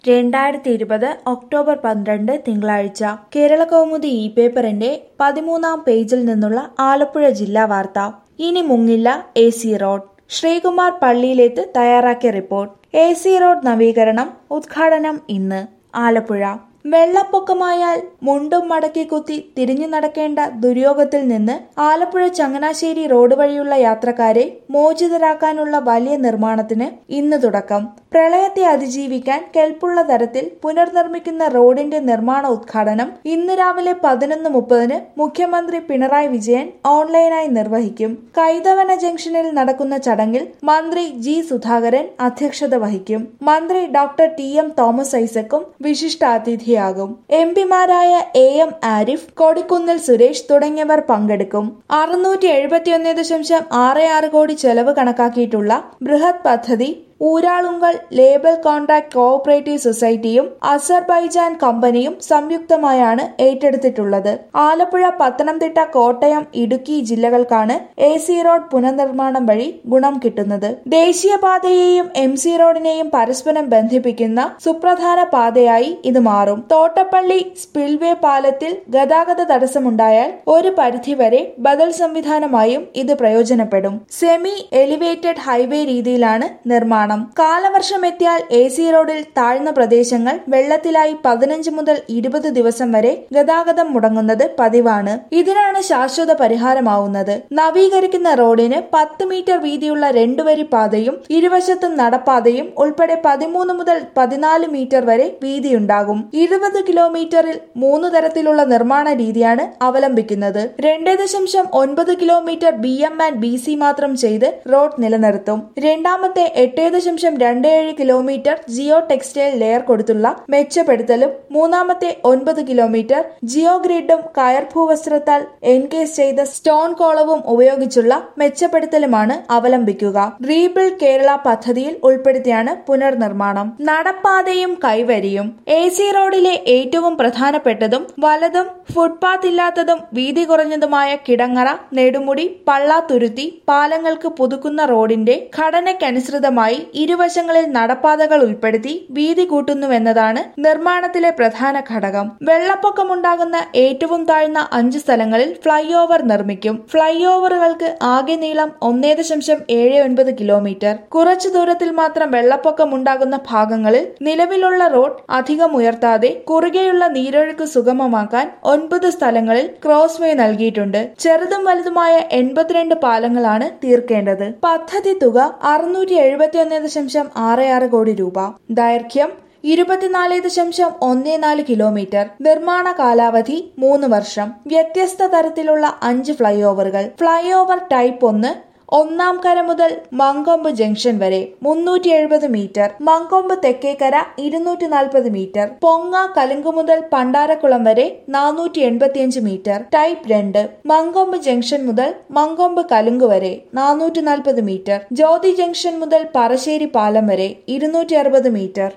രണ്ടായിരത്തി ഇരുപത് ഒക്ടോബർ പന്ത്രണ്ട് തിങ്കളാഴ്ച കേരള കൗമുദി ഇ പേപ്പറിന്റെ പതിമൂന്നാം പേജിൽ നിന്നുള്ള ആലപ്പുഴ ജില്ലാ വാർത്ത ഇനി മുങ്ങില്ല എ സി റോഡ് ശ്രീകുമാർ പള്ളിയിലേത്ത് തയ്യാറാക്കിയ റിപ്പോർട്ട് എ സി റോഡ് നവീകരണം ഉദ്ഘാടനം ഇന്ന് ആലപ്പുഴ വെള്ളപ്പൊക്കമായാൽ മുണ്ടും മടക്കി കുത്തി തിരിഞ്ഞു നടക്കേണ്ട ദുര്യോഗത്തിൽ നിന്ന് ആലപ്പുഴ ചങ്ങനാശ്ശേരി റോഡ് വഴിയുള്ള യാത്രക്കാരെ മോചിതരാക്കാനുള്ള വലിയ നിർമ്മാണത്തിന് ഇന്ന് തുടക്കം പ്രളയത്തെ അതിജീവിക്കാൻ കെൽപ്പുള്ള തരത്തിൽ പുനർനിർമ്മിക്കുന്ന റോഡിന്റെ നിർമ്മാണ ഉദ്ഘാടനം ഇന്ന് രാവിലെ പതിനൊന്ന് മുപ്പതിന് മുഖ്യമന്ത്രി പിണറായി വിജയൻ ഓൺലൈനായി നിർവഹിക്കും കൈതവന ജംഗ്ഷനിൽ നടക്കുന്ന ചടങ്ങിൽ മന്ത്രി ജി സുധാകരൻ അധ്യക്ഷത വഹിക്കും മന്ത്രി ഡോക്ടർ ടി എം തോമസ് ഐസക്കും വിശിഷ്ടാതിഥിയാകും എം പിമാരായ എ എം ആരിഫ് കൊടിക്കുന്നിൽ സുരേഷ് തുടങ്ങിയവർ പങ്കെടുക്കും അറുന്നൂറ്റി എഴുപത്തിയൊന്ന് ദശാംശം ആറ് ആറ് കോടി ചെലവ് കണക്കാക്കിയിട്ടുള്ള ബൃഹത് പദ്ധതി ഊരാളുങ്കൽ ലേബൽ കോൺട്രാക്ട് കോഓപ്പറേറ്റീവ് സൊസൈറ്റിയും അസർബൈജാൻ കമ്പനിയും സംയുക്തമായാണ് ഏറ്റെടുത്തിട്ടുള്ളത് ആലപ്പുഴ പത്തനംതിട്ട കോട്ടയം ഇടുക്കി ജില്ലകൾക്കാണ് എ സി റോഡ് പുനർനിർമ്മാണം വഴി ഗുണം കിട്ടുന്നത് ദേശീയപാതയെയും എം സി റോഡിനെയും പരസ്പരം ബന്ധിപ്പിക്കുന്ന സുപ്രധാന പാതയായി ഇത് മാറും തോട്ടപ്പള്ളി സ്പിൽവേ പാലത്തിൽ ഗതാഗത തടസ്സമുണ്ടായാൽ ഒരു പരിധിവരെ ബദൽ സംവിധാനമായും ഇത് പ്രയോജനപ്പെടും സെമി എലിവേറ്റഡ് ഹൈവേ രീതിയിലാണ് നിർമ്മാണം കാലവർഷം എത്തിയാൽ എ സി റോഡിൽ താഴ്ന്ന പ്രദേശങ്ങൾ വെള്ളത്തിലായി പതിനഞ്ച് മുതൽ ഇരുപത് ദിവസം വരെ ഗതാഗതം മുടങ്ങുന്നത് പതിവാണ് ഇതിനാണ് ശാശ്വത പരിഹാരമാവുന്നത് നവീകരിക്കുന്ന റോഡിന് പത്ത് മീറ്റർ വീതിയുള്ള രണ്ടുവരി പാതയും ഇരുവശത്തും നടപ്പാതയും ഉൾപ്പെടെ പതിമൂന്ന് മുതൽ പതിനാല് മീറ്റർ വരെ വീതിയുണ്ടാകും ഇരുപത് കിലോമീറ്ററിൽ മൂന്ന് തരത്തിലുള്ള നിർമ്മാണ രീതിയാണ് അവലംബിക്കുന്നത് രണ്ട് ദശാംശം ഒൻപത് kilometre B M and B C മാത്രം ചെയ്ത് റോഡ് നിലനിർത്തും രണ്ടാമത്തെ എട്ട് ദശാംശം രണ്ട് ഏഴ് കിലോമീറ്റർ ജിയോ ടെക്സ്റ്റൈൽ ലെയർ കൊടുത്തുള്ള മെച്ചപ്പെടുത്തലും മൂന്നാമത്തെ ഒൻപത് കിലോമീറ്റർ ജിയോ ഗ്രിഡും കയർ ഭൂവസ്ത്രത്താൽ എൻകേസ് ചെയ്ത സ്റ്റോൺ കോളവും ഉപയോഗിച്ചുള്ള മെച്ചപ്പെടുത്തലുമാണ് അവലംബിക്കുക റീബിൽഡ് കേരള പദ്ധതിയിൽ ഉൾപ്പെടുത്തിയാണ് പുനർനിർമ്മാണം നടപ്പാതയും കൈവരിയും എ സി റോഡിലെ ഏറ്റവും പ്രധാനപ്പെട്ടതും വലതും ഫുട്പാത്ത് ഇല്ലാത്തതും വീതി കുറഞ്ഞതുമായ കിടങ്ങറ നെടുമുടി പള്ളാത്തുരുത്തി പാലങ്ങൾക്ക് പുതുക്കുന്ന റോഡിന്റെ ഘടനയ്ക്കനുസൃതമായി ഇരുവശങ്ങളിൽ നടപ്പാതകൾ ഉൾപ്പെടുത്തി വീതി കൂട്ടുന്നുവെന്നതാണ് നിർമ്മാണത്തിലെ പ്രധാന ഘടകം വെള്ളപ്പൊക്കമുണ്ടാകുന്ന ഏറ്റവും താഴ്ന്ന അഞ്ച് സ്ഥലങ്ങളിൽ ഫ്ലൈ ഓവർ നിർമ്മിക്കും ഫ്ലൈ ഓവറുകൾക്ക് ആകെ നീളം ഒന്നേ ദശാംശം ഏഴ് ഒൻപത് കിലോമീറ്റർ കുറച്ചു ദൂരത്തിൽ മാത്രം വെള്ളപ്പൊക്കമുണ്ടാകുന്ന ഭാഗങ്ങളിൽ നിലവിലുള്ള റോഡ് അധികം ഉയർത്താതെ കുറുകെയുള്ള നീരൊഴുക്ക് സുഗമമാക്കാൻ ഒൻപത് സ്ഥലങ്ങളിൽ ക്രോസ് വേ നൽകിയിട്ടുണ്ട് ചെറുതും വലുതുമായ എൺപത്തിരണ്ട് പാലങ്ങളാണ് തീർക്കേണ്ടത് പദ്ധതി തുക അറുന്നൂറ്റി എഴുപത്തിയൊന്ന് ദശാംശം ആറ് ആറ് കോടി രൂപ ദൈർഘ്യം ഇരുപത്തിനാല് ദശാംശം ഒന്ന് നാല് കിലോമീറ്റർ നിർമ്മാണ കാലാവധി മൂന്ന് വർഷം വ്യത്യസ്ത തരത്തിലുള്ള അഞ്ച് ഫ്ലൈ ഓവറുകൾ ഫ്ലൈ ഓവർ ടൈപ്പ് ഒന്ന് ഒന്നാം കര മുതൽ മങ്കൊമ്പ് ജംഗ്ഷൻ വരെ മുന്നൂറ്റി എഴുപത് മീറ്റർ മങ്കൊമ്പ് തെക്കേക്കര ഇരുന്നൂറ്റി നാൽപ്പത് മീറ്റർ പൊങ്ങ കലുങ്ക് മുതൽ പണ്ടാരക്കുളം വരെ നാനൂറ്റി എൺപത്തിയഞ്ച് മീറ്റർ ടൈപ്പ് രണ്ട് മങ്കൊമ്പ് ജംഗ്ഷൻ മുതൽ മങ്കൊമ്പ് കലുങ്ക് വരെ നാനൂറ്റി നാൽപ്പത് മീറ്റർ ജ്യോതി ജംഗ്ഷൻ മുതൽ പറശ്ശേരി പാലം വരെ ഇരുന്നൂറ്റി അറുപത് മീറ്റർ